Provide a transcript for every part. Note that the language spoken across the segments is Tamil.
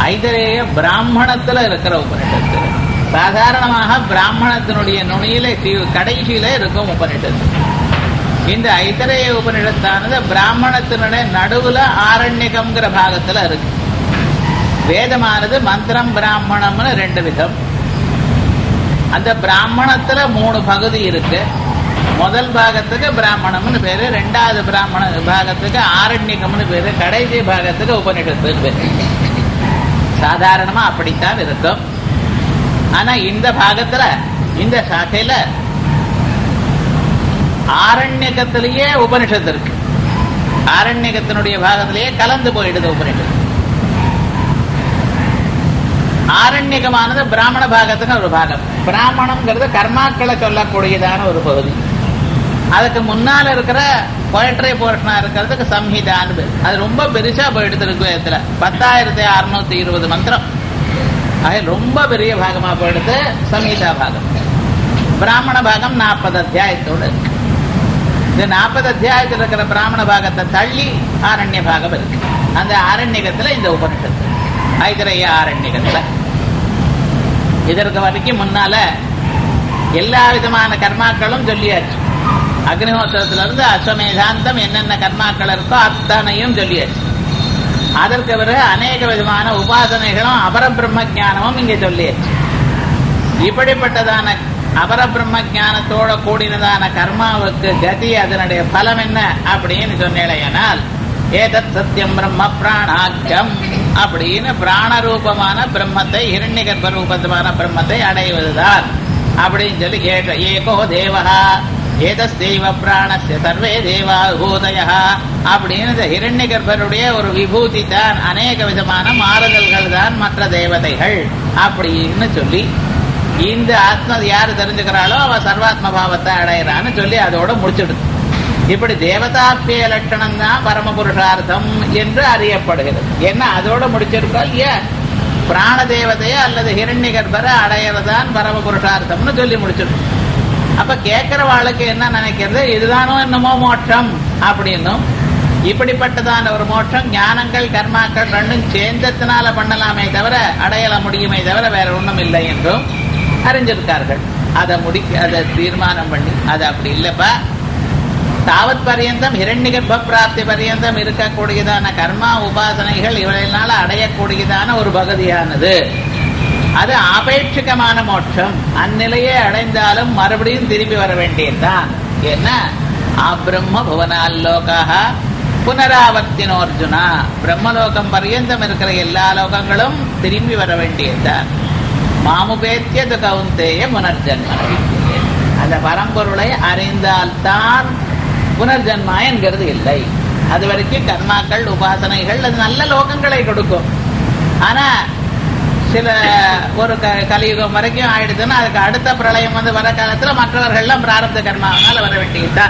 ஐதரேய பிராமணத்துல இருக்கிற உபனிஷத்து சாதாரணமாக பிராமணத்தினுடைய நுனியில சி- கடைசியில இருக்கும் உபனிஷத்து இந்த ஐதரேய உபனிஷத்தானது பிராமணத்தினுடைய நடுவுல ஆரண்யகம்ங்கிற பாகத்துல இருக்கு வேதமானது மந்திரம் பிராமணம்னு ரெண்டு விதம் அந்த பிராமணத்துல மூணு பகுதி இருக்கு முதல் பாகத்துக்கு பிராமணம்னு பேரு ரெண்டாவது பிராமண பாகத்துக்கு ஆரண்யகம்னு பேரு கடைசி பாகத்துக்கு உபனிஷத்துன்னு பேரு சாதாரணமா அப்படித்தான் இருக்கும் ஆனா இந்த பாகத்துல இந்த சாக்கையில ஆரண்யகத்திலேயே உபனிஷத்து இருக்கு ஆரண்யகத்தினுடைய பாகத்திலேயே கலந்து போயிடுது உபனிஷத்து ஆரண்யகமானது பிராமண பாகத்துக்கு ஒரு பாகம் பிராமணம்ங்கிறது கர்மாக்களை சொல்லக்கூடியதான ஒரு பகுதி அதுக்கு முன்னால இருக்கிற பொயட்ரி போர்ஷனா இருக்கிறதுக்கு சம்ஹிதான்னு பேரு. அது ரொம்ப பெருசா போயிடுது ருக்வேதத்துல பத்தாயிரத்தி அறுநூத்தி இருபது மந்திரம் அது ரொம்ப பெரிய பாகமா போயிடுது சம்ஹிதா பாகம் பிராமண பாகம் நாற்பது அத்தியாயத்தோடு இருக்கு இந்த நாற்பது அத்தியாயத்தில் இருக்கிற பிராமண பாகத்தை தள்ளி ஆரண்ய பாகம் இருக்கு அந்த ஆரண்யகத்துல இந்த உபனிஷத்து ஐதரைய ஆரண்யகத்துல இதற்கு வரைக்கும் முன்னால எல்லா விதமான கர்மாக்களும் சொல்லியாச்சு அக்னிஹோத்திரத்துல இருந்து அஸ்வமேதாந்தம் என்னென்ன கர்மாக்கள் இருக்கோ அத்தனையும் சொல்லியாச்சு அதற்கு பிறகு அநேக விதமான உபாசனைகளும் அபரபிரம்ம ஞானமும் இங்க சொல்லியாச்சு இப்படிப்பட்டதான அபரபிரம்ம ஞானத்தோட கூடினதான கர்மாவுக்கு கதி அதனுடைய பலம் என்ன அப்படின்னு சொன்னேனால் ஏதத் சத்தியம் பிரம்ம பிராணாக்கியம் அப்படின்னு பிராணரூபமான பிரம்மத்தை இரண்ய கர்ப்ப ரூபமான பிரம்மத்தை அடைவதுதான் அப்படின்னு சொல்லி ஏக ஏகோ தேவஹா ஏதஸ்தெய்வ பிராணஸ்ய சர்வே தேவா பூதய அப்படின்னு இந்த இரண்ய கர்ப்பருடைய ஒரு விபூதி தான் அநேக விதமான மாறுதல்கள் தான் மற்ற தேவதைகள் அப்படின்னு சொல்லி இந்த ஆத்மா யாரு தெரிஞ்சுக்கிறாளோ அவ சர்வாத்ம பாவத்தை அடையிறான்னு சொல்லி அதோட முடிச்சிடுது இப்படி தேவதாப்பிய லட்சணம் தான் பரம புருஷார்த்தம் என்று அறியப்படுகிறது என்ன அதோட முடிச்சிருக்கோம் இல்லையா பிராண தேவதைய அல்லது ஹிரண்ய கர்ப்பரை அடையிறதான் பரம புருஷார்த்தம்னு சொல்லி முடிச்சிடும் அப்ப கேட்கிறவாளுக்கு என்ன நினைக்கிறது இதுதானோ என்னமோ மோட்சம் அப்படின்னும் இப்படிப்பட்டதான ஒரு மோட்சம் ஞானங்கள் கர்மாக்கள் ரெண்டும் சேர்ந்தத்தினால பண்ணலாமே தவிர அடையல முடியுமே தவிர வேற ஒண்ணும் இல்லை என்றும் அறிஞ்சிருக்கார்கள் அதை முடிக்க அதை தீர்மானம் பண்ணி அது அப்படி இல்லப்பா தாவத் பரியந்தம் ஹிரண்ய கர்ப்ப பிராப்தி பரியந்தம் இருக்கக்கூடியதான கர்மா உபாசனைகள் இவர்களால அடையக்கூடியதான ஒரு பகுதியானது அது ஆபேட்சிகமான மோட்சம் அந்நிலையை அடைந்தாலும் மறுபடியும் திரும்பி வர வேண்டியதுதான் என்ன ஆபிரம்ம புவனால்லோகாக புனராவர்த்தினோர்ஜுனா பிரம்மலோகம் பரியந்தம் இருக்கிற எல்லா லோகங்களும் திரும்பி வர வேண்டியதுதான் மாமுபேத்தியது கவுந்தேய புனர்ஜன்ம அந்த பரம்பொருளை அறிந்தால்தான் புனர்ஜன்மா என்கிறது இல்லை அது வரைக்கும் கர்மாக்கள் உபாசனைகள் அது நல்ல லோகங்களை கொடுக்கும் ஆனா சில ஒரு க கலியுகம் வரைக்கும் ஆயிடுதுன்னா அதுக்கு அடுத்த பிரளயம் வந்து வர காலத்துல மற்றவர்கள்லாம் பிராரப்த கர்மாவனால வர வேண்டியதுதான்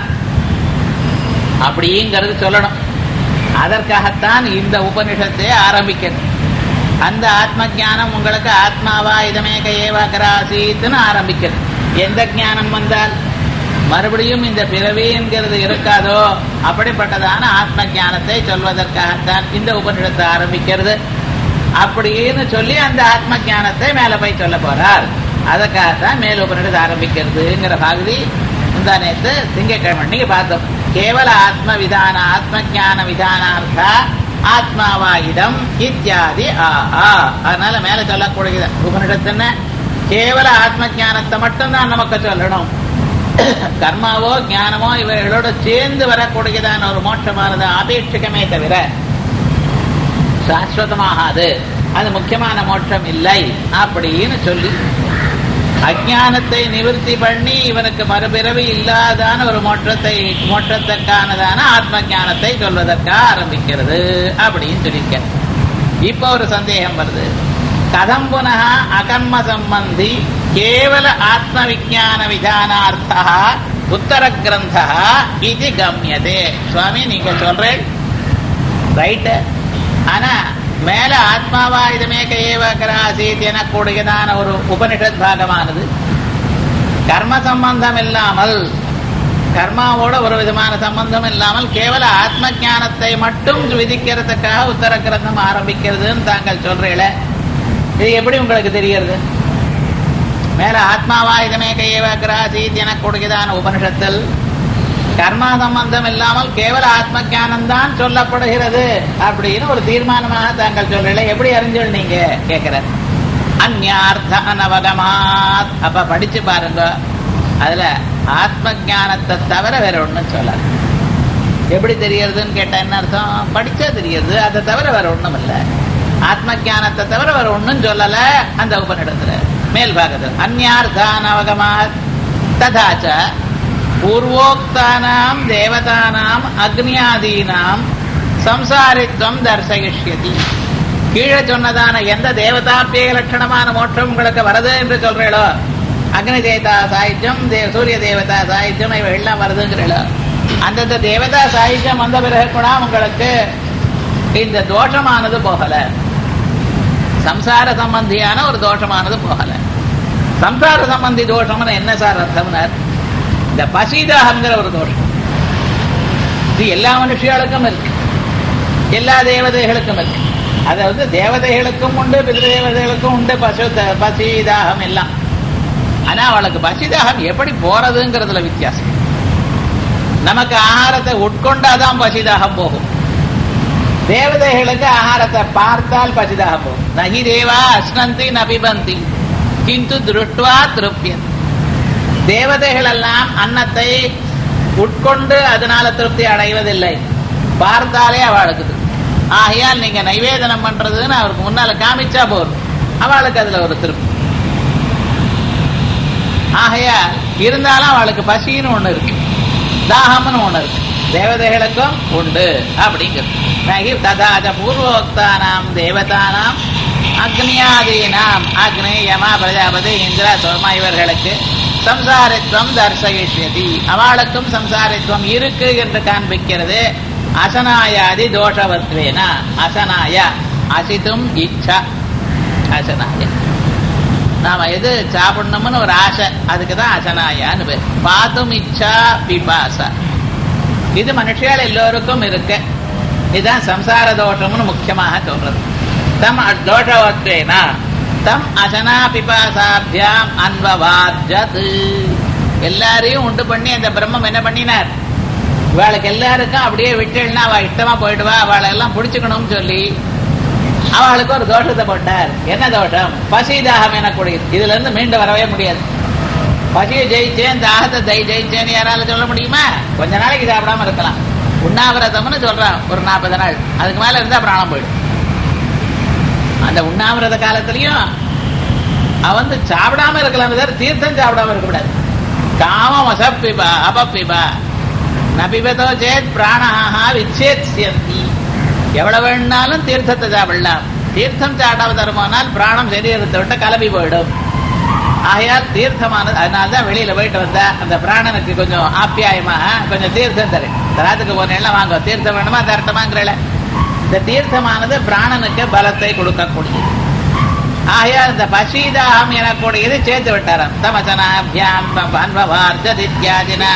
அப்படிங்கிறது சொல்லணும் அதற்காகத்தான் இந்த உபனிஷத்தை ஆரம்பிக்கணும் அந்த ஆத்ம ஞானம் உங்களுக்கு ஆத்மாவா இதமேக ஏவாகராசீத்துன்னு ஆரம்பிக்கணும் எந்த ஞானம் வந்தால் மறுபடியும் இந்த பிறவிங்கிறது இருக்காதோ அப்படிப்பட்டதான ஆத்ம ஞானத்தை சொல்வதற்காகத்தான் இந்த உபனிஷத்தை ஆரம்பிக்கிறது அப்படின்னு சொல்லி அந்த ஆத்ம ஞானத்தை மேல போய் சொல்ல போறார் அதுக்காகத்தான் மேல் உபனிஷத்து ஆரம்பிக்கிறதுங்கிற பகுதி இந்த நேற்று திங்கக்கிழமை அன்னைக்கு பார்த்தோம் கேவல ஆத்ம விதான ஆத்ம ஞான விதானார்த்தா ஆத்மாவா இடம் இத்தியாதி ஆஹா அதனால மேல சொல்லக்கூடியது உபனிஷத்து என்ன கேவல ஆத்ம ஞானத்தை மட்டும்தான் நமக்கு சொல்லணும் கர்மாவோ ஞானமோ இவைகளோடு சேர்ந்து வரக்கூடியதான ஒரு மோட்சமானது அபேட்சிக்கமே தவிர சாஸ்வதமாகாது அது முக்கியமான மோட்சம் இல்லை அப்படின்னு சொல்லி அஜானத்தை நிவர்த்தி பண்ணி இவனுக்கு மறுபிறவி இல்லாதான ஒரு மோட்சத்தை மோட்சத்துக்கானதான ஆத்ம ஞானத்தை சொல்வதற்காக ஆரம்பிக்கிறது அப்படின்னு சொல்லியிருக்க இப்ப ஒரு சந்தேகம் வருது கதம் புனக அகர்ம சம்பந்தி கேவல ஆத்ம விஜான விதானார்த்தா உத்தர கிரந்தா இது கம்யதே சுவாமி நீங்க சொல்றேன் ரைட்டு ஆனா மேல ஆத்மாவா இதுமே கையேவகராசீத் எனக்கூடியதான ஒரு உபனிஷத் பாகமானது கர்ம சம்பந்தம் இல்லாமல் கர்மாவோட ஒரு விதமான சம்பந்தம் இல்லாமல் கேவல ஆத்ம ஞானத்தை மட்டும் விதிக்கிறதுக்காக உத்தர கிரந்தம் ஆரம்பிக்கிறதுன்னு தாங்கள் சொல்றீங்களே இது எப்படி உங்களுக்கு தெரியறது மேல ஆத்மாவா இதமே கையவ கிராசீத் என கொடுக்குதான உபனிஷத்தில் கர்மா சம்பந்தம் இல்லாமல் கேவல ஆத்ம ஞானம் தான் சொல்லப்படுகிறது அப்படின்னு ஒரு தீர்மானமாக தாங்கள் சொல்றீங்களே எப்படி அறிஞ்சல் நீங்க கேட்கிற அந்யார்த்த அனவகமாத் அப்ப படிச்சு பாருங்க அதுல ஆத்ம ஞானத்தை தவிர வேற ஒண்ணும் சொல்லாது எப்படி தெரியறதுன்னு கேட்டா என்ன அர்த்தம் படிச்சா தெரியுது அதை தவிர வேற ஒண்ணும் இல்ல ஆத்ம ஞானத்தை தவிர வேற ஒண்ணும் சொல்லல அந்த உபநிடத்துல மேல் பாகத்தில் அந்யார்த்தானவகமாத் ததாச்ச பூர்வோக்தானாம் தேவதானாம் அக்னியாதீனாம் சம்சாரித்வம் தர்சயிஷ்யதி கீழே சொன்னதான எந்த தேவதாப்பிய லட்சணமான மோட்சம் உங்களுக்கு வருது என்று சொல்றீளோ அக்னி தேவதா சாகித்யம் தே- சூரிய தேவதா சாகித்யம் இவை எல்லாம் வருதுங்கிறீளோ அந்தந்த தேவதா சாகித்யம் வந்த பிறகு கூட உங்களுக்கு இந்த தோஷமானது போகல சம்சார சம்பந்தியான ஒரு தோஷமானது போகல சம்சார சம்பந்தி தோஷம்னு என்ன சார் அர்த்தம்னார் இந்த பசிதாகங்கிற ஒரு தோஷம் இது எல்லா மனுஷியாளுக்கும் இருக்கு எல்லா தேவதைகளுக்கும் இருக்கு அதாவது தேவதைகளுக்கும் உண்டு பிதிருதேவதைகளுக்கும் உண்டு பசு பசிதாகம் எல்லாம் ஆனா அவளுக்கு பசிதாகம் எப்படி போறதுங்கிறதுல வித்தியாசம் நமக்கு ஆகாரத்தை உட்கொண்டாதான் பசிதாகம் போகும் தேவதைகளுக்கு ஆகாரத்தை பார்த்தால் பசிதாகம் போகும் நகி தேவா அஸ்னந்தி நபிபந்தி கிந்து திருஷ்டுவா திருப்தியன் தேவதைகள் எல்லாம் அன்னத்தை உட்கொண்டு அதனால திருப்தி அடைவதில்லை பார்த்தாலே அவளுக்கு திருப்தி. ஆகையால் நீங்க நைவேதனம் பண்றதுன்னு அவருக்கு முன்னால காமிச்சா போதும் அவளுக்கு அதுல ஒரு திருப்தி ஆகையால் இருந்தாலும் அவளுக்கு பசின்னு ஒண்ணு இருக்கு தாகம்னு ஒண்ணு இருக்கு தேவதைகளுக்கும் உண்டு அப்படிங்கிறது நகி ததாச்ச பூர்வோக்தானாம் தேவதானாம் அக்னியாதீனாம் அக்னி யமா பிரஜாபதி இந்திரா சோமா இவர்களுக்கு சம்சாரித்வம் தர்சயிஷ்யதி அவளுக்கும் சம்சாரித்வம் இருக்கு என்று காண்பிக்கிறது அசனாயாதி தோஷவத்வேன அசனாய அசித்தும் இச்சா அசனாய நாம எது சாப்பிடணும்னு ஒரு ஆசை அதுக்கு தான் அசனாயான்னு பேர் பாத்தும் இச்சா பிபாசா இது மனுஷியால் எல்லோருக்கும் இருக்கு இதுதான் சம்சார தோஷம்னு முக்கியமாக சொல்றது தம் தோஷவத்வேனா தம் அசனா பிபாசாபியாம் அன்பவார்ஜத் எல்லாரையும் உண்டு பண்ணி அந்த பிரம்மம் என்ன பண்ணினார் இவாளுக்கு எல்லாருக்கும் அப்படியே விட்டுனா அவ இஷ்டமா போயிடுவா அவளை எல்லாம் புடிச்சுக்கணும்னு சொல்லி அவளுக்கு ஒரு தோஷத்தை போட்டார் என்ன தோஷம் பசி தாகம் எனக்கூடியது இதுல இருந்து மீண்டு வரவே முடியாது பசியை ஜெயிச்சேன் தாகத்தை தை ஜெயிச்சேன்னு யாரால சொல்ல முடியுமா கொஞ்ச நாளைக்கு சாப்பிடாம இருக்கலாம் உண்ணாவிரதம்னு சொல்றான் ஒரு நாற்பது நாள் அதுக்கு மேல இருந்தா பிராணம் போயிடும் அந்த உண்ணாவிரத காலத்திலயும் அவன் வந்து சாப்பிடாம இருக்கலாம் தவிர தீர்த்தம் சாப்பிடாம இருக்கக்கூடாது காமம் அசப்பிபா அபப்பிபா நபிபதோ சேத் பிராணஹா விச்சேத்யந்தி எவ்வளவு வேணாலும் தீர்த்தத்தை சாப்பிடலாம் தீர்த்தம் சாப்பிடாம தருமானால் பிராணம் சரீரத்தை விட்டு கிளம்பி போயிடும் ஆகையால் தீர்த்தமானது அதனால தான் வெளியில போயிட்டு வந்தா அந்த பிராணனுக்கு கொஞ்சம் ஆப்பியாயமாக கொஞ்சம் தீர்த்தம் தரேன் தராத்துக்கு போனேன் வாங்க தீர்த்தம் வேணுமா தரட்டமாங்கிறல இந்த தீர்த்தமானது பிராணனுக்கு பலத்தை கொடுக்கக்கூடியது ஆகையால் இந்த பசீதாகம் எனக்கூடியது சேர்த்து விட்டாராம் தமசனாபியாம் அன்பவார்த்தித்யாதினா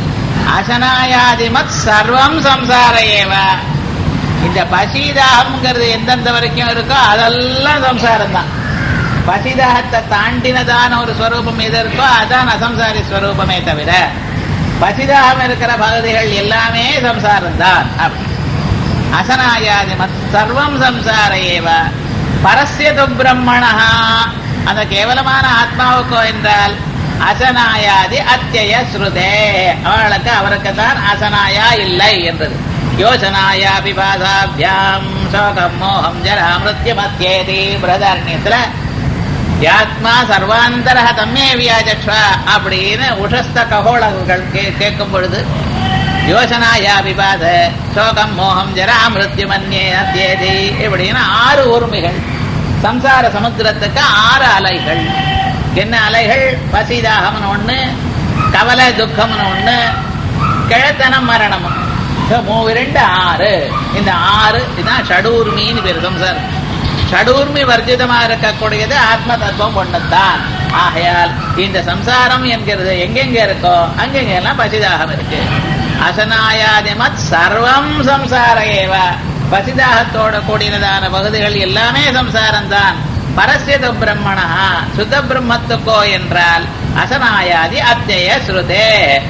அசனாயாதிமத் சர்வம் சம்சார ஏவ இந்த பசீதாகம்ங்கிறது எந்தெந்த வரைக்கும் இருக்கோ அதெல்லாம் சம்சாரம் தான் பசிதாகத்தை தாண்டினதான ஒரு ஸ்வரூபம் எது இருக்கோ அதான் அசம்சாரி ஸ்வரூபமே தவிர பசிதாகம் இருக்கிற பகுதிகள் எல்லாமே சம்சாரம் தான் அப்படி அசனாயாதி மத் சர்வம் சம்சார ஏவ பரஸ்ய துப்பிரம்மணா அந்த கேவலமான ஆத்மாவுக்கோ என்றால் அசனாயாதி அத்திய ஸ்ருதே அவளுக்கு அவருக்கு தான் அசனாயா இல்லை என்றது யோசனாயா பிபாசாபியாம் சோகம் மோகம் ஜரா மிருத்ய மத்தியேதி பிரதாரண்யத்துல யாத்மா சர்வாந்தர தம்மே வியாஜக்ஷா அப்படின்னு உஷஸ்த ககோளங்கள் கே- கேட்கும் பொழுது யோசனாயா விவாத சோகம் மோகம் ஜரா மிருத்யு மன்யே அத்தியேதி இப்படின்னு ஆறு ஊர்மிகள் சம்சார சமுத்திரத்துக்கு ஆறு அலைகள் என்ன அலைகள் பசிதாகம்னு ஒண்ணு கவலை துக்கம்னு ஒண்ணு கிழத்தனம் மரணமும் இந்த மூவிரண்டு ஆறு இந்த ஆறு இதுதான் ஷடூர்மின்னு பேரு சம்சாரம் ஷடூர்மி வர்ஜிதமா இருக்கக்கூடியது ஆத்ம தத்துவம் ஒண்ணுதான் ஆகையால் இந்த சம்சாரம் என்கிறது எங்கெங்க இருக்கோ அங்கெங்க எல்லாம் பசிதாகம் இருக்கு அசனாயாதிமத் சர்வம் சம்சார ஏவ பசிதாகத்தோட கூடினதான பகுதிகள் எல்லாமே சம்சாரம் தான் பரஸ்யது பிரம்மணா சுத்த பிரம்மத்துக்கோ என்றால் அசனாயாதி அத்திய ஸ்ருதே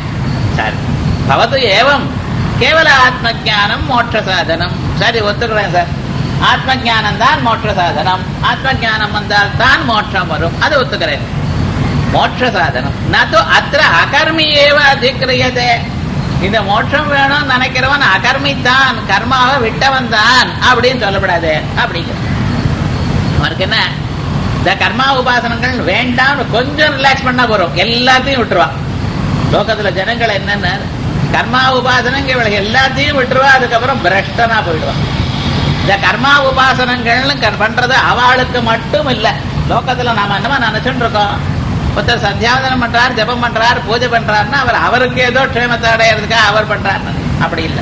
சரி பவது ஏவம் கேவல ஆத்ம ஜானம் மோட்ச சாதனம் சரி ஒத்துக்கிறேன் சார் ஆத்ம ஜானம் தான் மோட்ச சாதனம் ஆத்ம ஜானம் வந்தால் தான் மோட்சம் வரும் அது ஒத்துக்கிறேன் மோட்ச சாதனம் நது அத்திர அகர்மி ஏவ அதிக்கிரியதே இந்த மோட்சம் வேணும் நினைக்கிறவன் அகர்மித்தான் கர்மாவை விட்டவன் தான் அப்படின்னு சொல்லப்படாது அப்படிங்கிற அவனுக்கு என்ன இந்த கர்மா உபாசனங்கள் வேண்டாம் கொஞ்சம் ரிலாக்ஸ் பண்ணா போறோம் எல்லாத்தையும் விட்டுருவான் லோகத்துல ஜனங்கள் என்னன்னு கர்மா உபாசனங்க இவளுக்கு எல்லாத்தையும் விட்டுருவா அதுக்கப்புறம் பிரஷ்டனா போயிடுவான் இந்த கர்மா உபாசனங்கள்னு கர்- பண்றது அவளுக்கு மட்டும் இல்ல லோகத்துல நாம என்னமா நினைச்சுட்டு இருக்கோம் ஒருத்தர் சந்தியாவதனம் பண்றார் ஜெபம் பண்றார் பூஜை பண்றாருன்னா அவர் அவருக்கு ஏதோ க்ஷேமத்தை அடையிறதுக்காக அவர் பண்றார் அப்படி இல்லை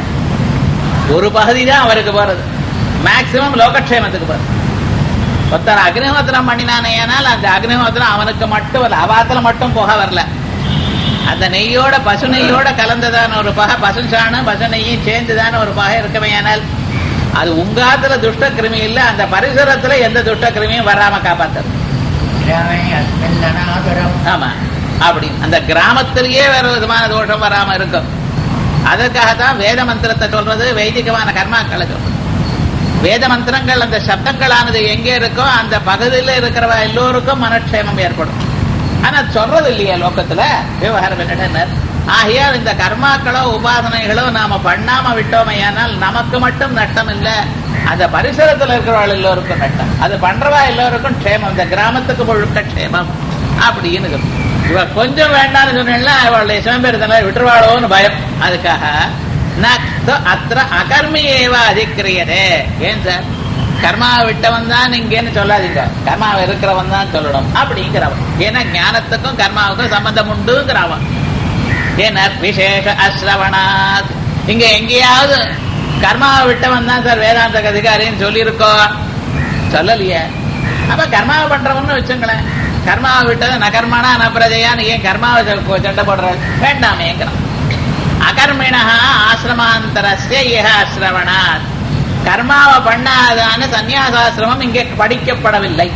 ஒரு பகுதி தான் அவருக்கு போறது மேக்சிமம் லோகக்ஷேமத்துக்கு போறது ஒருத்தர் அக்னிஹோத்திரம் பண்ணினானே ஆனால் அந்த அக்னிஹோத்திரம் அவனுக்கு மட்டும் வரல அவாத்துல மட்டும் போக வரல அந்த நெய்யோட பசு நெய்யோட கலந்ததான ஒரு பகை பசு சாணம் பசு நெய்யும் சேர்ந்துதான ஒரு பகை இருக்கவே ஆனால் அது உங்காத்துல துஷ்ட கிருமி இல்ல அந்த பரிசரத்துல எந்த துஷ்ட கிருமியும் வராம காப்பாத்துறது கிராமே அஸ்மின் அநாதரம் ஆமா அப்படி அந்த கிராமத்திலேயே வேற விதமான தோஷம் வராம இருக்கும் அதற்காகத்தான் வேத மந்திரத்தை சொல்றது வைதிகமான கர்மாக்களை சொல்றது வேத மந்திரங்கள் அந்த சப்தங்களானது எங்கே இருக்கோ அந்த பகுதியில் இருக்கிறவ எல்லோருக்கும் மனக்ஷேமம் ஏற்படும் ஆனா சொல்றது இல்லையா லோகத்துல விவகாரம் என்னன்னு ஆகையால் இந்த கர்மாக்களோ உபாசனைகளோ நாம பண்ணாம விட்டோமையானால் நமக்கு மட்டும் நஷ்டம் இல்ல அந்த பரிசரத்துல இருக்கிறவள் எல்லோருக்கும் நஷ்டம் அது பண்றவா எல்லோருக்கும் க்ஷேமம் இந்த கிராமத்துக்கு முழுக்க க்ஷேமம் அப்படின்னு இருக்கு. இவ கொஞ்சம் வேண்டாம்னு சொன்னா அவளுடைய சிவம்பெருத்தனை விட்டுருவாளோன்னு பயம் அதுக்காக நக்து அத்திர அகர்மி ஏவ அதிக்கிரியதே ஏன் சார் கர்மாவை விட்டவன் தான் இங்கேன்னு சொல்லாதீங்க கர்மாவை இருக்கிறவன் தான் சொல்லணும் அப்படிங்கிறவன் ஏன்னா ஞானத்துக்கும் கர்மாவுக்கும் சம்பந்தம் உண்டுங்கிறவன் ஏன்னா விசேஷ அஸ்ரவணாத் இங்க எங்கேயாவது கர்மாவை விட்டவன் தான் சார் வேதாந்த அதிகாரின்னு சொல்லியிருக்கோம் சொல்லலையே அப்ப கர்மாவை பண்றவன்னு வச்சுங்களேன் கர்மாவை விட்டது நகர்மானா நபிரஜையான்னு ஏன் கர்மாவை சொ- சண்டை போடுறாள் வேண்டாமேங்கிறான் அகர்மிணா ஆசிரமாந்தரஸ்ய இஹ அஸ்ரவணாத் கர்மாவை பண்ணாதான சந்நியாசாசிரமம் இங்கே படிக்கப்படவில்லை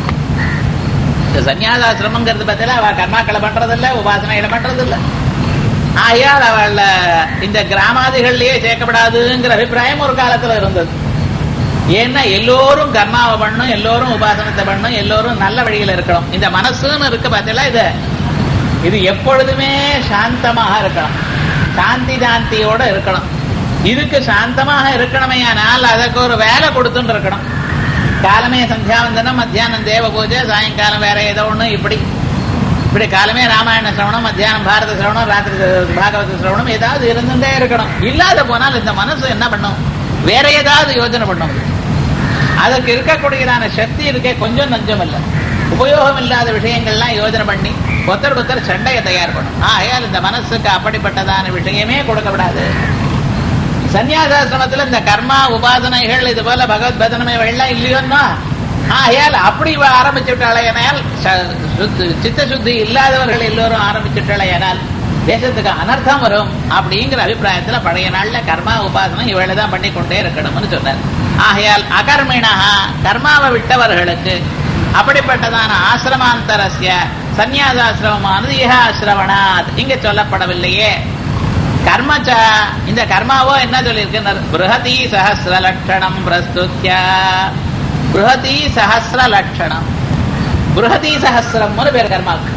இந்த சந்நியாசாசிரமங்கிறது பத்தில அவ கர்மாக்களை பண்றதில்ல உபாசனைகளை பண்றதில்ல ஆகையால் அவள் இந்த கிராமாதிகள்லயே சேர்க்கப்படாதுங்கிற அபிப்பிராயம் ஒரு காலத்துல இருந்தது ஏன்னா எல்லோரும் கர்மாவை பண்ணும் எல்லோரும் உபாசனத்தை பண்ணும் எல்லோரும் நல்ல வழியில இருக்கணும் இந்த மனசுன்னு இருக்கு பார்த்தீங்களா இது இது எப்பொழுதுமே சாந்தமாக இருக்கணும் சாந்தி தாந்தியோட இருக்கணும் இதுக்கு சாந்தமாக இருக்கணுமேயானால் அதற்கு ஒரு வேலை கொடுத்துட்டு இருக்கணும் காலமே சந்தியாவந்தனம் மத்தியானம் தேவ பூஜை சாயங்காலம் வேற ஏதோ ஒண்ணு இப்படி இப்படி காலமே ராமாயண சிரவணம் மத்தியானம் பாரத சிரவணம் ராத்திரி பாகவத சிரவணம் ஏதாவது இருந்துட்டே இருக்கணும் இல்லாத போனால் இந்த மனசு என்ன பண்ணும் வேற ஏதாவது யோஜனை பண்ணும் அதற்கு இருக்கக்கூடியதான சக்தி இருக்கே கொஞ்சம் நஞ்சம் இல்ல உபயோகம் இல்லாத விஷயங்கள்லாம் யோஜனை பண்ணி ஒருத்தருக்கு ஒருத்தர் சண்டையை தயார் பண்ணும் ஆகையால் இந்த மனசுக்கு அப்படிப்பட்டதான விஷயமே கொடுக்கப்படாது சன்னியாசாசிரமத்துல இந்த கர்மா உபாசனைகள் இது போல பகவத் பதனமே வெள்ளம் இல்லையோன்னா ஆகையால் அப்படி இவ ஆரம்பிச்சுட்டாலேயானால் ச- சுத்த- சித்த சுத்தி இல்லாதவர்கள் எல்லோரும் ஆரம்பிச்சுட்டாலேயானால் தேசத்துக்கு அனர்த்தம் வரும் அப்படிங்கிற அபிப்பிராயத்துல பழைய நாள்ல கர்மா உபாசனை இவளை தான் பண்ணி கொண்டே இருக்கணும்னு சொன்னார் ஆகையால் அகர்மிணா கர்மாவை விட்டவர்களுக்கு அப்படிப்பட்டதான ஆசிரமாந்தரஸ்ய சந்நியாசாசிரமமானது இஹ ஆசிரவணாத் இங்க சொல்லப்படவில்லையே கர்மச்ச இந்த கர்மாவோ என்ன சொல்லியிருக்கு பிருஹதி சஹசிர லட்சணம் பிரஸ்துத்யா பிருஹதி சஹசிர லட்சணம் பிருஹதி சஹசிரம்னு பேர் கர்மாவுக்கு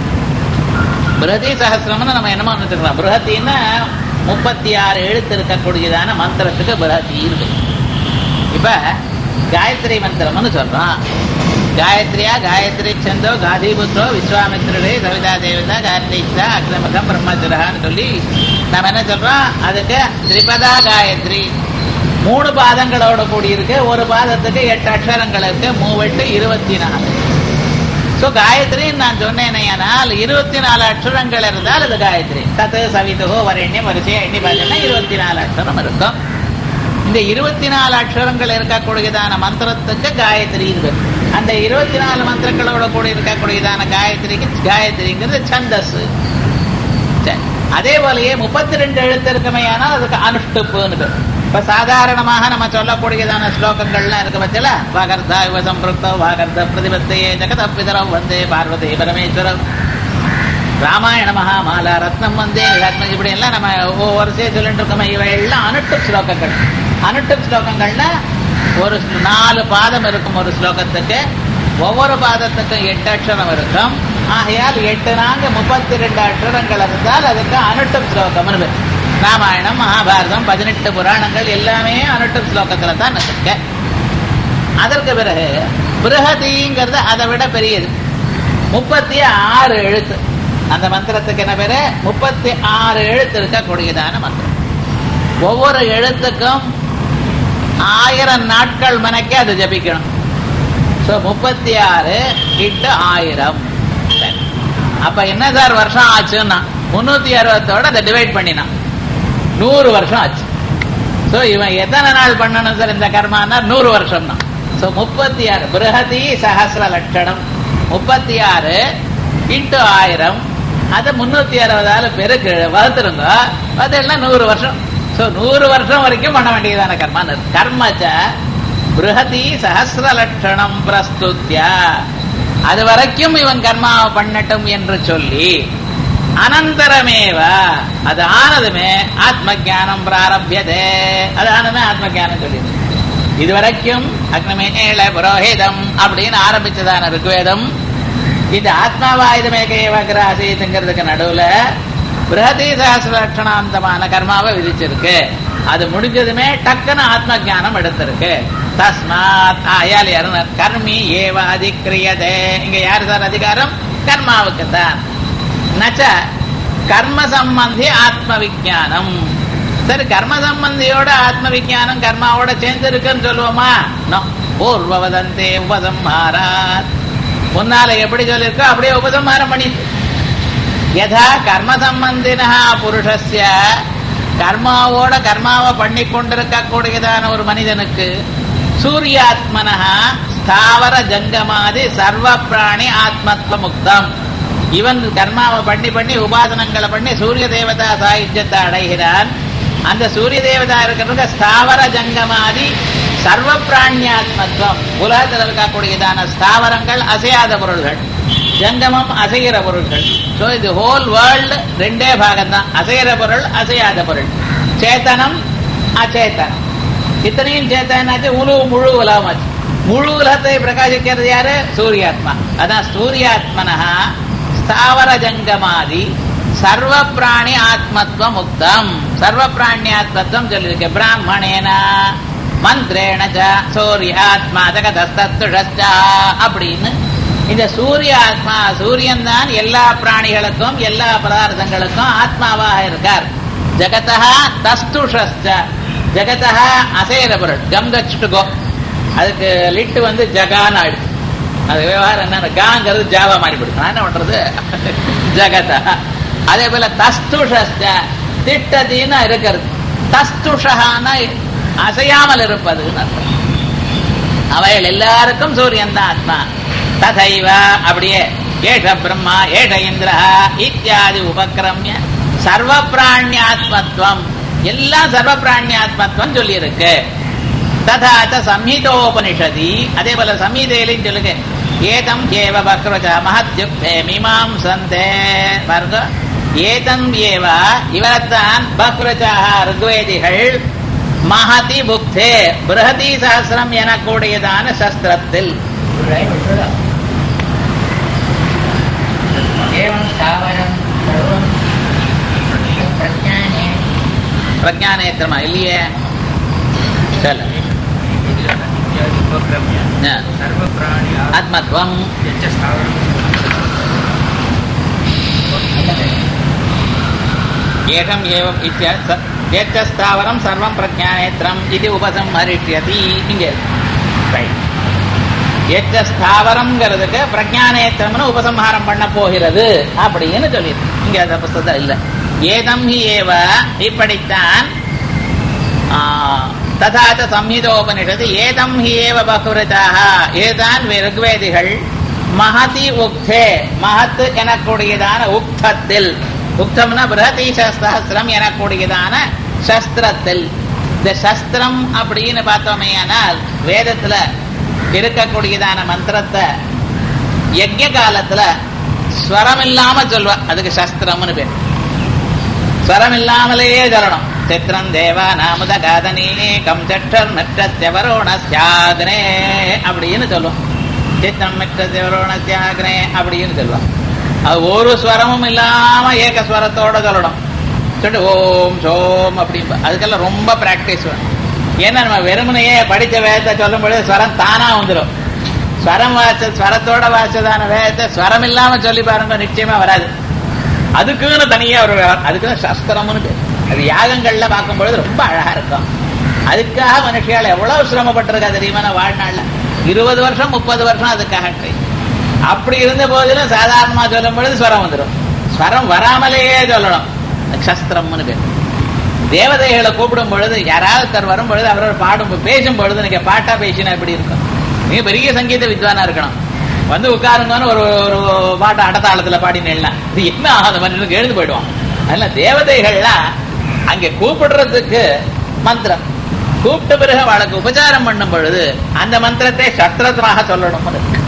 பிருஹதி சஹசிரம்னு நம்ம என்னமோ நினைச்சுக்கலாம் பிருஹத்தின்னா முப்பத்தி ஆறு எழுத்து இருக்கக்கூடியதான மந்திரத்துக்கு பிருஹதி இருக்கு இப்ப காயத்ரி மந்திரம்னு சொல்றோம் காயத்ரியா காயத்ரி சந்தோ காதிபுத்ரோ விஸ்வாமித்ரரே சவிதா தேவதா காயத்ரிஷா அக்ரமகம் பிரம்மச்சுரஹான்னு சொல்லி நம்ம என்ன சொல்றோம் அதுக்கு திரிபதா காயத்ரி மூணு பாதங்களோட கூடி இருக்கு ஒரு பாதத்துக்கு எட்டு அக்ஷரங்கள் இருக்கு மூவெட்டு இருபத்தி நாலு சோ காயத்ரி நான் சொன்னேனையானால் இருபத்தி நாலு அக்ஷரங்கள் இருந்தால் அது காயத்ரி தத்து சவிதுகோ வரண்யம் வரிசையா எண்ணி பார்த்தீங்கன்னா இருபத்தி நாலு அக்ஷரம் இருக்கும் இந்த இருபத்தி நாலு அக்ஷரங்கள் இருக்கக்கூடியதான மந்திரத்துக்கு காயத்ரி இருக்கு அந்த இருபத்தி நாலு மந்திரங்களோட கூட இருக்கக்கூடியதான காயத்ரிக்கு காயத்ரிங்கிறது சந்தஸ் சரி. அதே போலயே முப்பத்தி ரெண்டு எழுத்து இருக்குமையானால் அதுக்கு அனுஷ்டுப்புன்னு பேர் இப்ப சாதாரணமாக நம்ம சொல்லக்கூடியதான ஸ்லோகங்கள்லாம் இருக்கு பத்தில வாகர்தா இவ சம்பிருக்தோ வாகர்த பிரதிபத்தையே ஜெகதப்பிதரம் வந்தே பார்வதி பரமேஸ்வரம் ராமாயண மகாமாலா ரத்னம் வந்தே ரத்னம் இப்படி எல்லாம் நம்ம ஒவ்வொரு சே சொல்லிட்டு இருக்கோமே இவை எல்லாம் அனுட்டு ஸ்லோகங்கள் அனுட்டு ஸ்லோகங்கள்ல ஒரு நாலு பாதம் இருக்கும் ஒரு ஸ்லோகத்துக்கு ஒவ்வொரு பாதத்துக்கும் எட்டு அக்ஷரம் இருக்கும் ஆகையால் எட்டு நாங்க முப்பத்தி ரெண்டு அக்ஷரங்கள் இருந்தால் அதுக்கு அனுட்டம் ஸ்லோகம் பேர் ராமாயணம் மகாபாரதம் பதினெட்டு புராணங்கள் எல்லாமே அனுட்டம் ஸ்லோகத்துல தான் இருக்கு அதற்கு பிறகு பிருகதிங்கிறது அதை விட பெரியது முப்பத்தி ஆறு எழுத்து அந்த மந்திரத்துக்கு என்ன பேரு முப்பத்தி ஆறு எழுத்து இருக்கக்கூடியதான மந்திரம் ஒவ்வொரு எழுத்துக்கும் ஆயிரம் நாட்கள் மனைக்கு அது ஜபிக்கணும் ஸோ முப்பத்தி ஆறு இட்டு ஆயிரம் சரி. அப்ப என்ன சார் வருஷம் ஆச்சுன்னா முன்னூத்தி அறுபத்தோட அதை டிவைட் பண்ணினான் நூறு வருஷம் ஆச்சு ஸோ இவன் எத்தனை நாள் பண்ணணும் சார் இந்த கர்மானா நூறு வருஷம் தான் ஸோ முப்பத்தி ஆறு பிருகதி சஹசிர லட்சணம் முப்பத்தி ஆறு இன்ட்டு ஆயிரம் அது முன்னூத்தி அறுபதால பெருக்கு வகுத்துருங்க அதெல்லாம் நூறு வருஷம் ஸோ நூறு வருஷம் வரைக்கும் பண்ண வேண்டியதான கர்மா கர்மச்ச பிருகதி சஹசிர லட்சணம் பிரஸ்துத்யா அது வரைக்கும் இவன் கர்மாவை பண்ணட்டும் என்று சொல்லி அனந்தரமேவ அது ஆனதுமே ஆத்ம ஜானம் பிராரபியதே அது ஆனதுமே ஆத்ம ஜானம் சொல்லிது இதுவரைக்கும் அக்னமேல புரோஹிதம் அப்படின்னு ஆரம்பிச்சதான ருக்வேதம் இது ஆத்மாவாயுதமேகேவகிராசீத்துங்கிறதுக்கு நடுவுல பிரகதி சகசிர லட்சணாந்தமான கர்மாவை விதிச்சிருக்கு அது முடிஞ்சதுமே டக்குன்னு ஆத்ம ஜானம் எடுத்திருக்கு தஸ்மாத் ஆயால் யாருனர் கர்மி ஏவ அதிக்கிரியதே இங்க யாரு சார் அதிகாரம் கர்மாவுக்கு தான் நச்ச கர்ம சம்பந்தி ஆத்ம விஜானம் சரி கர்ம சம்பந்தியோட ஆத்ம விஜானம் கர்மாவோட சேர்ந்து இருக்குன்னு சொல்லுவோமா நோ பூர்வவதந்தே உபசம்ஹாராத் முன்னால எப்படி சொல்லிருக்கோ அப்படியே உபசம்ஹாரம் பண்ணிட்டு யதா கர்ம சம்பந்தினா புருஷஸ்ய கர்மாவோட கர்மாவை பண்ணி கொண்டிருக்கக்கூடியதான ஒரு மனிதனுக்கு சூரியாத்மனஹா ஸ்தாவர ஜங்கமாதி சர்வ பிராணி ஆத்மத்வ முக்தம் இவன் கர்மாவை பண்ணி பண்ணி உபாசனங்களை பண்ணி சூரிய தேவதா சாயுஜத்தை அடைகிறான் அந்த சூரிய தேவதா இருக்கிறவங்க ஸ்தாவர ஜங்கமாதி சர்வ பிராணியாத்மத்துவம் உலகத்தில் இருக்கக்கூடியதான ஸ்தாவரங்கள் அசையாத பொருள்கள் ஜங்கமம் அசைகிற பொருள்கள் ஸோ இது ஹோல் வேர்ல்டு ரெண்டே பாகம் தான் அசைகிற பொருள் அசையாத பொருள் சேத்தனம் அச்சேத்தனம் இத்தனையும் சேத்தனாச்சு முழு முழு உலகமாச்சு முழு உலகத்தை பிரகாசிக்கிறது யாரு சூரியாத்மா அதான் சூரியாத்மனஹா ஸ்தாவர ஜங்கமாதி சர்வ பிராணி ஆத்மத்துவ முக்தம் சர்வ பிராணி ஆத்மத்துவம் சொல்லியிருக்கு பிராமணேன மந்திரேண ச சூரியாத்மா ஜகதஸ்துஷா அப்படின்னு இந்த சூரிய ஆத்மா சூரியன் தான் எல்லா பிராணிகளுக்கும் எல்லா பதார்த்தங்களுக்கும் ஆத்மாவாக இருக்கார் ஜகதா தஸ்துஷஸ்ட ஜகதா அசைர பொருள் கம் கச்சுட்டு கோ அதுக்கு லிட்டு வந்து ஜகான்னு ஆயிடுச்சு அது விவகாரம் என்ன காங்கிறது ஜாவா மாறி போயிடுச்சு நான் என்ன பண்றது ஜகதா அதே போல தஸ்துஷஸ்ட திட்டதின்னு இருக்கிறது தஸ்துஷகான அசையாமல் இருப்பதுன்னு அர்த்தம் அவைகள் எல்லாருக்கும் சூரியன் தான் ஆத்மா ததைவ அப்படியே ஏஷ பிரம்மா ஏஷ இந்திர இத்தியாதி உபக்கிரமிய சர்வ பிராணியாத்மத்துவம் எல்லாம் சர்வ பிராணியாத்மத்துவம் சொல்லி இருக்கு ததாச்ச சம்ஹிதோபனிஷதி அதே போல சம்ஹிதையிலையும் சொல்லுங்க ஏதம் ஏவ பக்ரஜ மகத்யுக்தே மீமாம் சந்தே பாருங்க ஏதம் ஏவ இவரத்தான் பக்ரஜாக ருக்வேதிகள் மகதி புக்தே பிரகதி சஹசிரம் எனக்கூடியதான சஸ்திரத்தில் ஒரு லைன் விட்டுடா ஏவம் ஸ்தாவரம் சர்வம் பிரஜானே பிரஜானேத்திரமா இல்லையே சொல்ல ஆ. सर्वप्राणि ஆத்மத்வம் ஏகம் ஏவம் இத்திய- ஏத்தஸ்தாவரம் சர்வம் பிரஜானேத்திரம் இது உபசம்ஹரிஷ்யதி இங்க ரைட் ஏத்தஸ்தாவரம்ங்கிறதுக்கு பிரஜானேத்திரம்னு உபசம்ஹாரம் பண்ண போகிறது அப்படின்னு சொல்லியிருக்கு இங்க அந்த புஸ்தகம் இல்ல ஏதம் ஹி ஏவ இப்படித்தான் ஆ, ததாச்ச சம்ஹிதோபனிஷத்து ஏதம் ஹி ஏவ பகுரிதாக ஏதான் ருக்வேதிகள் மகதி உக்தே மகத் எனக்கூடியதான உக்தத்தில் உக்தம்னா பிரகதி சஸ்திரம் எனக்கூடியதான சஸ்திரத்தில் இந்த சஸ்திரம் அப்படின்னு பார்த்தோமே ஆனால் வேதத்துல இருக்கக்கூடியதான மந்திரத்தை யஜ்ய காலத்துல ஸ்வரம் இல்லாம சொல்வா அதுக்கு சஸ்திரம்னு பேர் ஸ்வரம் இல்லாமலேயே சொல்லணும் சித்திரம் தேவா நாமத காதனே கம் சட்டர் நட்டவரோணஸ்யாகனே அப்படின்னு சொல்லுவோம் சித்திரம் நட்டவரோணஸ்யாகனே அப்படின்னு சொல்லுவோம் அது ஒரு ஸ்வரமும் இல்லாம ஏக ஸ்வரத்தோட சொல்லணும் சொல்லிட்டு ஓம் சோம் அப்படின்பா அதுக்கெல்லாம் ரொம்ப பிராக்டிஸ் வேணும் ஏன்னா நம்ம வெறுமனையே படித்த வேதத்தை சொல்லும் பொழுது ஸ்வரம் தானா வந்துடும் ஸ்வரம் வாச ஸ்வரத்தோட வாசதான வேதத்தை ஸ்வரம் இல்லாம சொல்லி பாருங்க நிச்சயமா வராது அதுக்குன்னு தனியா ஒரு விவகாரம். அதுக்குன்னு சஸ்திரம்னு பேர் அது யாகங்கள்ல பார்க்கும் பொழுது ரொம்ப அழகா இருக்கும் அதுக்காக மனுஷியால் எவ்வளவு சிரமப்பட்டிருக்கா தெரியுமா நான் வாழ்நாள்ல இருபது வருஷம் முப்பது வருஷம் அதுக்காக ட்ரை அப்படி இருந்த போதிலும் சாதாரணமா சொல்லும் பொழுது ஸ்வரம் வந்துடும் ஸ்வரம் வராமலேயே சொல்லணும் சஸ்திரம்னு பேர் தேவதைகளை கூப்பிடும் பொழுது யாராவது ஒருத்தர் வரும் பொழுது அவரோட பாடும் பேசும் பொழுது நீங்க பாட்டா பேசினா எப்படி இருக்கும் நீங்க பெரிய சங்கீத வித்வானா இருக்கணும் வந்து உட்காருங்கன்னு ஒரு ஒரு பாட்டை அடத்தாளத்துல பாடினேன்னா இது என்ன ஆகாத மனுஷனுக்கு எழுந்து போயிடுவான் அதனால தேவதைகள்லாம் அங்க கூப்பிடுறதுக்கு மந்திரம் கூப்பிட்ட பிறகு அவளுக்கு உபச்சாரம் பண்ணும் பொழுது அந்த மந்திரத்தை சஸ்திரமாக சொல்லணும்னு இருக்கு.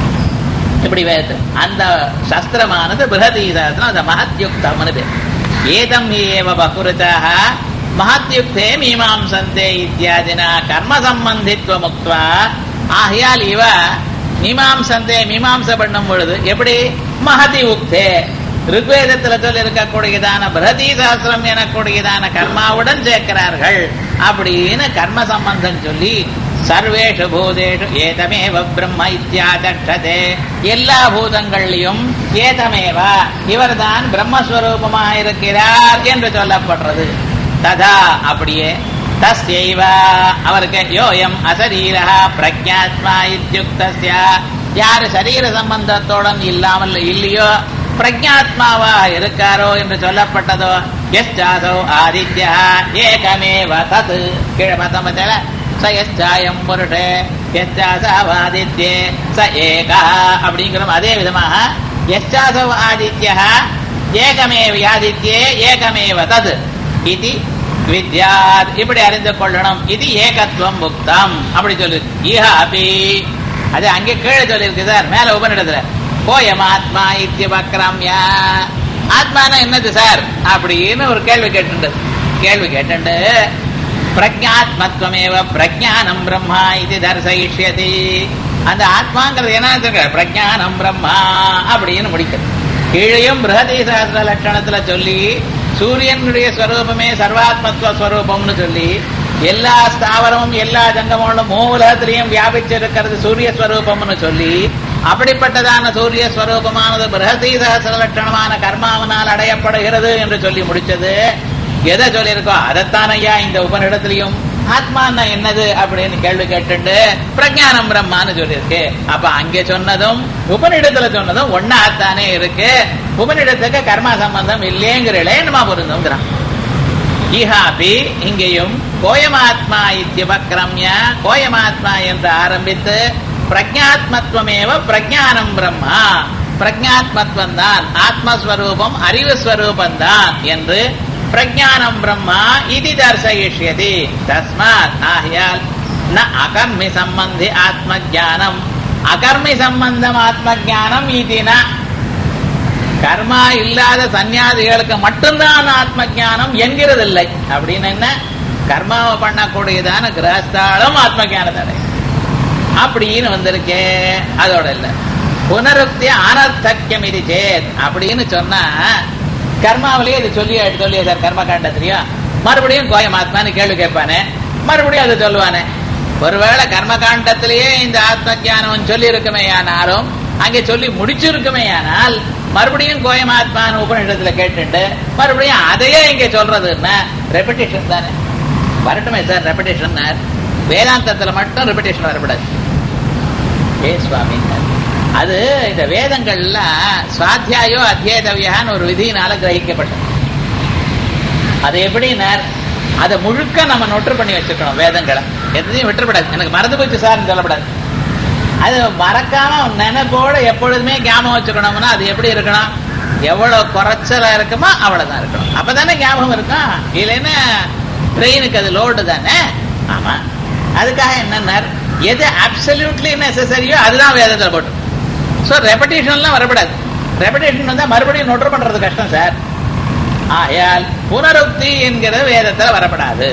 இப்படி வேதத்தில் அந்த சஸ்திரமானது பிரகதி சாஸ்திரம் அந்த மகத்யுக்தம்னு பேர் ஏதம் ஏவ பகுருதாக மகத்யுக்தே மீமாம்சந்தே இத்தியாதினா கர்ம சம்பந்தித்துவ முக்துவா ஆகையால் இவ மீமாம்சந்தே மீமாம்ச பண்ணும் பொழுது எப்படி மகதி உக்தே ருக்வேதத்துல சொல்லி இருக்கக்கூடியதான பிரதி சாஸ்திரம் எனக்கூடியதான கர்மாவுடன் சேர்க்கிறார்கள் அப்படின்னு கர்ம சம்பந்தம் சொல்லி சர்வேஷு பூதேஷு ஏதமேவ பிரம்ம இத்தியாதக்ஷதே எல்லா பூதங்கள்லையும் ஏதமேவ இவர்தான் பிரம்மஸ்வரூபமாக இருக்கிறார் என்று சொல்லப்படுறது ததா அப்படியே தஸ்யைவ அவருக்கு யோயம் அசரீரா பிரஜாத்மா இத்தியுக்தஸ்ய யாரு சரீர சம்பந்தத்துடன் இல்லாமல் இல்லையோ பிரஜாத்மாவா இருக்காரோ என்று சொல்லப்பட்டதோ எஸ்டாசோ ஆதித்யா ஏகமேவ தத் கீழே பார்த்தோம் ச எஸ்டாயம் புருஷே எஸ்டாசாவாதித்யே ச ஏகா அப்படிங்கிறோம் அதே விதமாக எஸ்டாசோ ஆதித்யா ஏகமேவ ஆதித்யே ஏகமேவ தத் இது வித்யாத் இப்படி அறிந்து கொள்ளணும் இது ஏகத்துவம் முக்தம் அப்படி சொல்லு ஈஹ அபி அது அங்கே கீழே சொல்லியிருக்கு சார் மேல உபனிடத்துல கோயம் ஆத்மா இத்தியபக்ரம்யா ஆத்மானா என்னது சார் அப்படின்னு ஒரு கேள்வி கேட்டுண்டு கேள்வி கேட்டுண்டு பிரஜாத்மத்வமேவ பிரஜானம் பிரம்மா இது தர்சயிஷ்யதி அந்த ஆத்மாங்கிறது என்ன பிரஜானம் பிரம்மா அப்படின்னு முடிக்கிறது கீழையும் பிரகதி சாஸ்திர லட்சணத்துல சொல்லி சூரியனுடைய ஸ்வரூபமே சர்வாத்மத்துவ ஸ்வரூபம்னு சொல்லி எல்லா ஸ்தாவரமும் எல்லா ஜங்கமங்களும் மூலத்திலையும் வியாபிச்சிருக்கிறது சூரிய ஸ்வரூபம்னு சொல்லி அப்படிப்பட்டதான சூரிய ஸ்வரூபமானது பிரகதி சகசிர லட்சணமான கர்மாவனால் அடையப்படுகிறது என்று சொல்லி முடிச்சது எதை சொல்லியிருக்கோ அதைத்தான் ஐயா இந்த உபனிடத்திலையும் ஆத்மான்னா என்னது அப்படின்னு கேள்வி கேட்டுண்டு பிரஜானம் பிரம்மான்னு சொல்லியிருக்கு அப்ப அங்கே சொன்னதும் உபனிடத்துல சொன்னதும் ஒன்னாத்தானே இருக்கு உபனிடத்துக்கு கர்மா சம்பந்தம் இல்லைங்கிறே நம்ம பொருந்துங்கிறான் ஈஹாபி இங்கேயும் கோயமாத்மா இத்தியபக்ரம்ய கோயமாத்மா என்று ஆரம்பித்து பிரஜாத்மத்துவமேவ பிரஜானம் பிரம்மா பிரஜாத்மத்துவம் தான் ஆத்மஸ்வரூபம் அறிவு ஸ்வரூபம் தான் என்று பிரஜானம் பிரம்மா இது தர்சயிஷ்யதி தஸ்மாத் ஆகையால் ந அகர்மி சம்பந்தி ஆத்ம ஜானம் அகர்மி சம்பந்தம் ஆத்ம ஜானம் இதுனா கர்மா இல்லாத சன்னியாசிகளுக்கு மட்டும்தான் ஆத்ம ஜானம் என்கிறதில்லை அப்படின்னு என்ன கர்மாவை பண்ணக்கூடியதான கிரகஸ்தாலும் ஆத்ம ஜானத்தானே அப்படின்னு வந்திருக்கே அதோட இல்ல புனருக்தி அனர்த்தக்கியம் இது சேத் அப்படின்னு சொன்னா கர்மாவிலேயே இது சொல்லி சொல்லியே சார் கர்ம காண்டத்திலையும் மறுபடியும் கோயமாத்மான்னு கேள்வி கேட்பானே மறுபடியும் அது சொல்லுவானே ஒருவேளை கர்ம காண்டத்திலேயே இந்த ஆத்ம ஜானம் சொல்லி இருக்குமே ஆனாலும் அங்கே சொல்லி முடிச்சிருக்குமே ஆனால் மறுபடியும் கோயமாத்மான்னு உபநிஷத்துல கேட்டுட்டு மறுபடியும் அதையே இங்க சொல்றதுன்னா ரெப்பிட்டேஷன் தானே வரட்டுமே சார் ரெப்பிட்டேஷன் வேதாந்தத்துல மட்டும் ரெப்பிட்டேஷன் வரக்கூடாது ஏ சுவாமி அது இந்த வேதங்கள்ல சுவாத்தியாயோ அத்தியேதவியான்னு ஒரு விதியினால கிரகிக்கப்பட்டது அது எப்படின்னா அதை முழுக்க நம்ம நொட்டு பண்ணி வச்சுக்கணும் வேதங்களை எதையும் விட்டுறப்படாது எனக்கு மறந்து போச்சு சார்னு சொல்லப்படாது அது மறக்காம நினைப்போட எப்பொழுதுமே ஞாபகம் வச்சுக்கணும்னா அது எப்படி இருக்கணும் எவ்வளவு குறைச்சலா இருக்குமோ அவ்வளவுதான் இருக்கணும் அப்பதானே ஞாபகம் இருக்கும் இல்லைன்னா ட்ரெயினுக்கு அது லோடு தானே ஆமா அதுக்காக என்னன்னா எது அப்சல்யூட்லி நெசசரியோ அதுதான் வேதத்துல போட்டு ஸோ ரெப்படேஷன்லாம் வரக்கூடாது ரெப்படேஷன் வந்தா மறுபடியும் நோட்டர் பண்றது கஷ்டம் சார் ஆயால் புனருக்தி என்கிறது வேதத்துல வரப்படாது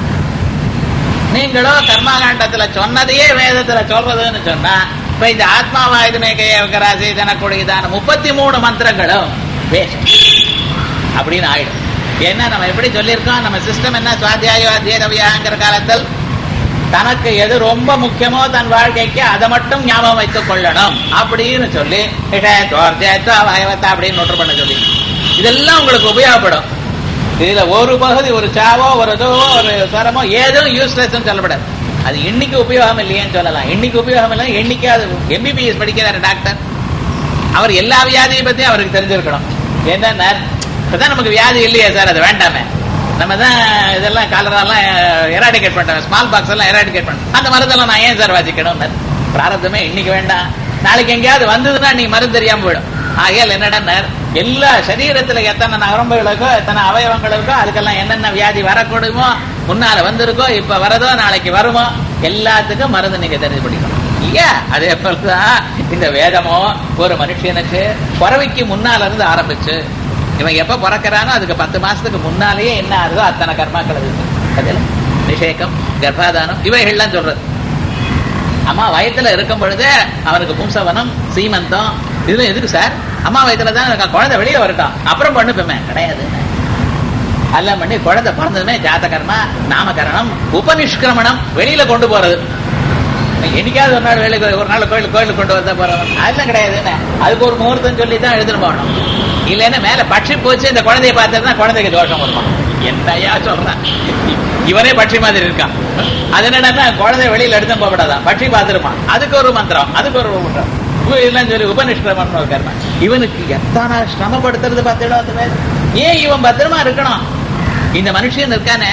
நீங்களோ கர்மாகாண்டத்துல சொன்னதையே வேதத்துல சொல்றதுன்னு சொன்னா இப்ப இந்த ஆத்மாவாயுதுமே கையவகராசி தனக்கூடியதான முப்பத்தி மூணு மந்திரங்களும் வேஸ்ட் அப்படின்னு ஆயிடும் ஏன்னா நம்ம எப்படி சொல்லியிருக்கோம் நம்ம சிஸ்டம் என்ன சுவாத்தியாயோ அத்தியதவியாங்கிற காலத்தில் தனக்கு எது ரொம்ப முக்கியமோ தன் வாழ்க்கைக்கு அதை மட்டும் ஞாபகம் வைத்துக் கொள்ளணும் அப்படின்னு சொல்லி வாயவத்தா அப்படின்னு நோட்டு பண்ண சொல்லி இதெல்லாம் உங்களுக்கு உபயோகப்படும் இதுல ஒரு பகுதி ஒரு சாவோ ஒரு இதுவோ ஒரு சரமோ ஏதோ யூஸ்லெஸ் சொல்லப்படாது அது இன்னைக்கு உபயோகம் இல்லையேன்னு சொல்லலாம் இன்னைக்கு உபயோகம் இல்லை என்னைக்காவது எம்பிபிஎஸ் படிக்கிறாரு டாக்டர் அவர் எல்லா வியாதியை பத்தியும் அவருக்கு தெரிஞ்சிருக்கணும் என்னன்னா இப்பதான் நமக்கு வியாதி இல்லையே சார் அது வேண்டாமே நம்ம தான் இதெல்லாம் காலரெல்லாம் எராடிகேட் பண்றோம் ஸ்மால் பாக்ஸ் எல்லாம் எராடிகேட் பண்றோம் அந்த மருந்தெல்லாம் நான் ஏன் சார் வாசிக்கணும் பிராரத்தமே இன்னைக்கு வேண்டாம் நாளைக்கு எங்கேயாவது வந்ததுன்னா நீ மருந்து தெரியாம போயிடும் ஆகையால் என்னடா எல்லா சரீரத்துல எத்தனை நரம்புகளுக்கோ எத்தனை அவயவங்களுக்கோ அதுக்கெல்லாம் என்னென்ன வியாதி வரக்கூடுமோ முன்னால வந்திருக்கோ இப்ப வரதோ நாளைக்கு வருமோ எல்லாத்துக்கும் மருந்து நீங்க தெரிஞ்சு பிடிக்கணும் இல்லையா அதே போலதான் இந்த வேதமோ ஒரு மனுஷனுக்கு பிறவிக்கு முன்னால இருந்து ஆரம்பிச்சு இவன் எப்ப பிறக்கிறானோ அதுக்கு பத்து மாசத்துக்கு முன்னாலேயே என்ன ஆகுதோ அத்தனை கர்மாக்கள் இருக்கு அதில் நிஷேகம் கர்ப்பாதானம் இவைகள்லாம் சொல்றது அம்மா வயத்துல இருக்கும் பொழுது அவனுக்கு பும்சவனம் சீமந்தம் இதுல எதுக்கு சார் அம்மா வயத்துல தான் எனக்கு குழந்தை வெளியில வரட்டும் அப்புறம் பண்ணுப்போமே கிடையாது எல்லாம் பண்ணி குழந்தை பிறந்ததுமே ஜாதகர்மா நாமகரணம் உபநிஷ்கிரமணம் வெளியில கொண்டு போறது என்னைக்காவது ஒரு நாள் வேலை ஒரு நாள் கோயில் கோயிலுக்கு கொண்டு வந்தா போறவன் அதெல்லாம் கிடையாது அதுக்கு ஒரு முகூர்த்தம் சொல்லி தான் எழுதுன்னு போகணும் இல்லைன்னா மேல பட்சி போச்சு இந்த குழந்தைய பார்த்துருந்தா குழந்தைக்கு தோஷம் வருமா என்னையா சொல்றான் இவனே பட்சி மாதிரி இருக்கான் அது என்னடா குழந்தைய வெளியில எடுத்து போகப்படாதான் பட்சி பார்த்துருப்பான் அதுக்கு ஒரு மந்திரம் அதுக்கு ஒரு மந்திரம் இதெல்லாம் சொல்லி உபநிஷ்கிரமன் ஒரு கர்மம் இவனுக்கு எத்தனை சிரமப்படுத்துறது பார்த்தீங்களோ அந்த வேலை ஏன் இவன் பத்திரமா இருக்கணும் இந்த மனுஷன் இருக்கானே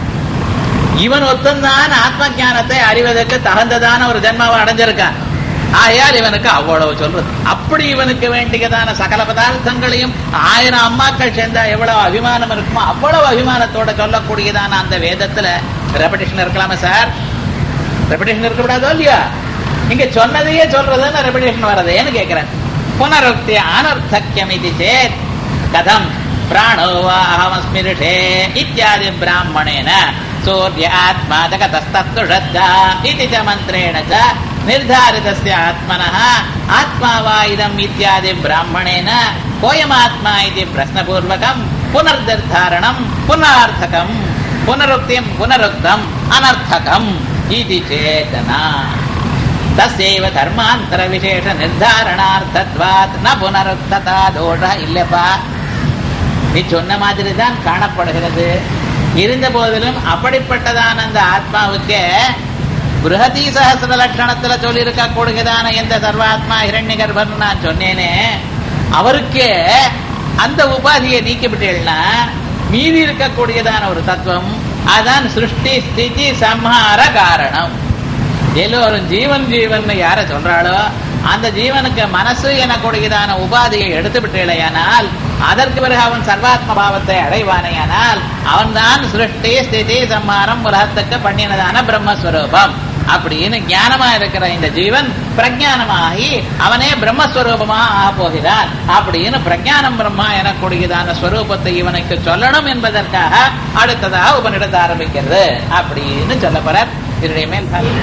இவன் ஒத்தந்தான் ஆத்ம ஞானத்தை அறிவதற்கு தகுந்ததான ஒரு ஜென்மாவை அடைஞ்சிருக்கான் ஆயால் இவனுக்கு அவ்வளவு சொல்றது அப்படி இவனுக்கு வேண்டியதான சகல பதார்த்தங்களையும் ஆயிரம் அம்மாக்கள் சேர்ந்தா எவ்வளவு அபிமானம் இருக்குமோ அவ்வளவு அபிமானத்தோட சொல்லக்கூடியதான அந்த வேதத்துல ரெப்படேஷன் இருக்கலாமா சார் ரெப்படேஷன் இருக்கக்கூடாதோ இல்லையா நீங்க சொன்னதையே சொல்றதுன்னு ரெப்படேஷன் வர்றதேன்னு கேட்கிறேன் புனருக்தி அனர்த்தக்கியம் இது சேத் கதம் பிராணோ வா அகமஸ்மிருஷே இத்தியாதி பிராமணேன சூரிய ஆத்மா ஜகதஸ்தத்து ஸ்ரத்தா இதி ச மந்திரேண ச निर्धारितस्य आत्मनः आत्मा वा इदम् इत्यादि ब्राह्मणेन कोऽयमात्मा इति प्रश्नपूर्वकम् पुनर्निर्धारणम् पुनरार्थकम् पुनरुक्तिम् पुनरुक्तम् अनर्थकम् इति चेतना तस्यैव धर्मान्तरविशेष निर्धारणार्थत्वात् न पुनरुक्तता दोषः இல்லப்பா நீ சொன்ன மாதிரி தான் காணப்படுகிறது இருந்த போதிலும் அப்படிப்பட்டதான அந்த ஆத்மாவுக்கு பிருகதி சகசிர லட்சணத்துல சொல்லியிருக்க கூடுகிறதான எந்த சர்வாத்மா ஹிரண்ய கர்ப்பன் நான் சொன்னேனே அவருக்கு அந்த உபாதியை நீக்கிவிட்டேன்னா மீதி இருக்கக்கூடியதான ஒரு தத்துவம் அதான் சிருஷ்டி ஸ்திதி சம்ஹார காரணம் எல்லோரும் ஜீவன் ஜீவன் யார சொல்றாளோ அந்த ஜீவனுக்கு மனசு எனக்கூடியதான உபாதியை எடுத்து விட்டேலையானால் அதற்கு பிறகு அவன் சர்வாத்ம பாவத்தை அடைவானேயானால் அவன் தான் சிருஷ்டி ஸ்திதி சம்மாரம் உலகத்துக்கு பண்ணினதான பிரம்மஸ்வரூபம் அப்படின்னு ஞானமா இருக்கிற இந்த ஜீவன் பிரஜானமாகி அவனே பிரம்மஸ்வரூபமா ஆக போகிறான் அப்படின்னு பிரஜானம் பிரம்மா எனக்கூடியதான ஸ்வரூபத்தை இவனுக்கு சொல்லணும் என்பதற்காக அடுத்ததாக உபனிடத்தை ஆரம்பிக்கிறது அப்படின்னு சொல்ல போறார் இதனுடைய மேல்